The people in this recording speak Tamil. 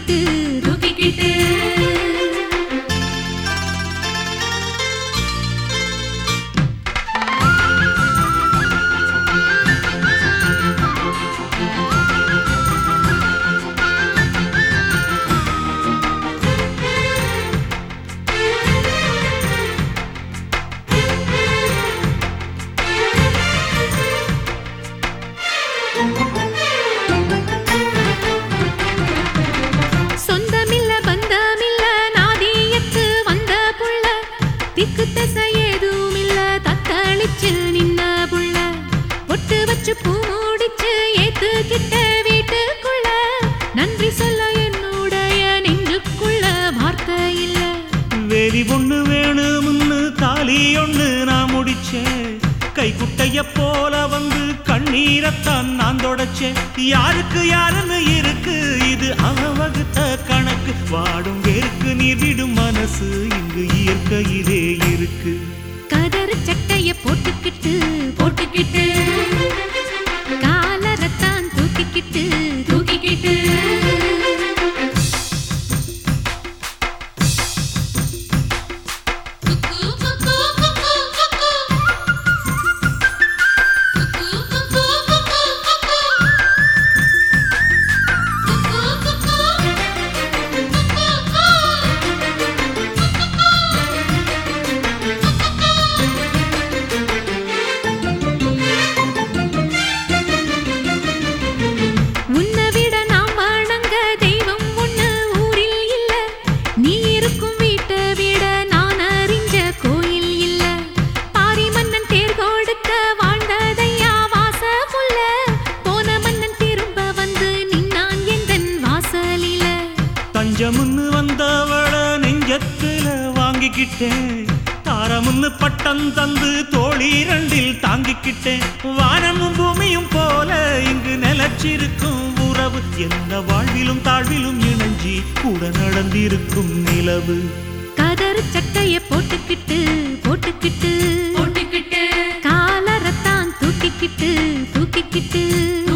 தூக்கிக்கிட்டு தூக்கிக்கிட்டு சொந்தமில்ல பந்தமில்ல நாதியத்து வந்த புள்ள திக்கு தசை ஏதுமில்ல தத்தளிச்சு நின்ன புள்ள ஒட்டு வச்சு பூ முடிச்சு ஏத்துக்கிட்ட வீட்டுக்குள்ள நன்றி சொல்ல என்னுடைய நெஞ்சுக்குள்ள வார்த்தை இல்ல வேலி ஒண்ணு வேணும்னு தாலி ஒண்ணு நான் முடிச்சேன் கைக்குட்டைய போல வந்து கண்ணீரத்தான் நான் தொடச்சேன் யாருக்கு யாருன்னு இருக்கு இது அவ வகுத்த கணக்கு வாடும் வேருக்கு நீர் விடும் மனசு இங்கு இயற்கையிலே இருக்கு கதறு சட்டைய போட்டுக்கிட்டு போட்டுக்கிட்டு காலரத்தான் தூக்கிக்கிட்டு தூக்கிக்கிட்டு உன்னை விட நாம் வணங்க தெய்வம் ஒண்ணு ஊரில் இல்ல நீ இருக்கும் வீட்டை விட நான் அறிஞ்ச கோயில் இல்ல பாரி மன்னன் தேர் கொடுக்க வாழ்ந்ததையா வாச புல்ல போன மன்னன் திரும்ப வந்து நின்னான் எந்தன் வாசலில தஞ்சமுன்னு வந்தவள நெஞ்சத்துல வாங்கிக்கிட்டேன் தாரமுன்னு பட்டம் தந்து தோழி இரண்டில் தாங்கிக்கிட்டேன் வானமும் பூமியும் போல இங்கு நிலச்சிருக்கும் உறவு எந்த வாழ்விலும் தாழ்விலும் இணைஞ்சி கூட நடந்திருக்கும் நிலவு கதறு சட்டைய போட்டுக்கிட்டு போட்டுக்கிட்டு போட்டுக்கிட்டு காலரத்தான் தூக்கிக்கிட்டு தூக்கிக்கிட்டு